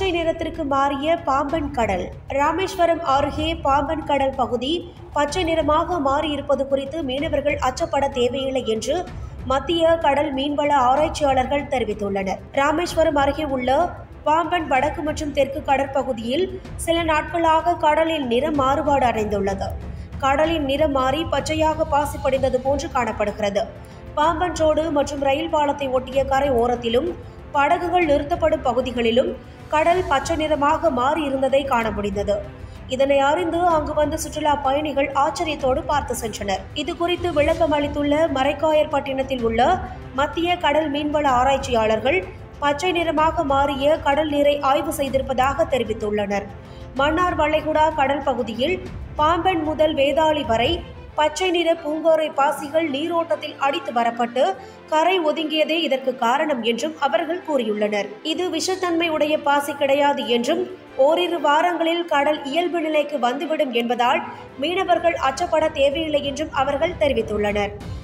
பச்சை நிறத்திற்கு மாறிய பாம்பன் கடல் ராமேஸ்வரம் அருகே பாம்பன் கடல் பகுதி பச்சை நிறமாக மாறியிருப்பது குறித்து மீனவர்கள் அச்சப்பட தேவையில்லை என்று மத்திய கடல் மீன்வள ஆராய்ச்சியாளர்கள் தெரிவித்துள்ளனர் ராமேஸ்வரம் அருகே உள்ள பாம்பன் வடக்கு மற்றும் தெற்கு கடற்பகுதியில் சில நாட்களாக கடலின் நிறம் மாறுபாடு அடைந்துள்ளது கடலின் நிறம் மாறி பச்சையாக பாசி படிந்தது போன்று காணப்படுகிறது பாம்பன் ரோடு மற்றும் ரயில் பாலத்தை ஒட்டிய கரை ஓரத்திலும் படகுகள் நிறுத்தப்படும் பகுதிகளிலும் கடல் பச்சை நிறமாக மாறி இருந்ததை காண முடிந்தது இதனை அறிந்து அங்கு வந்த சுற்றுலா பயணிகள் ஆச்சரியத்தோடு பார்த்து சென்றனர் இது குறித்து விளக்கம் அளித்துள்ள மரைக்காயர்பட்டினத்தில் உள்ள மத்திய கடல் மீன்வள ஆராய்ச்சியாளர்கள் பச்சை நிறமாக மாறிய கடல் நீரை ஆய்வு செய்திருப்பதாக தெரிவித்துள்ளனர் மன்னார் வளைகுடா கடல் பகுதியில் பாம்பன் முதல் வேதாளி வரை பச்சை நிற பூங்கோரை பாசிகள் நீரோட்டத்தில் அடித்து வரப்பட்டு கரை ஒதுங்கியதே இதற்கு காரணம் என்றும் அவர்கள் கூறியுள்ளனர் இது விஷத்தன்மை உடைய பாசி கிடையாது என்றும் ஓரிரு வாரங்களில் கடல் இயல்பு நிலைக்கு வந்துவிடும் என்பதால் மீனவர்கள் அச்சப்பட தேவையில்லை என்றும் அவர்கள் தெரிவித்துள்ளனர்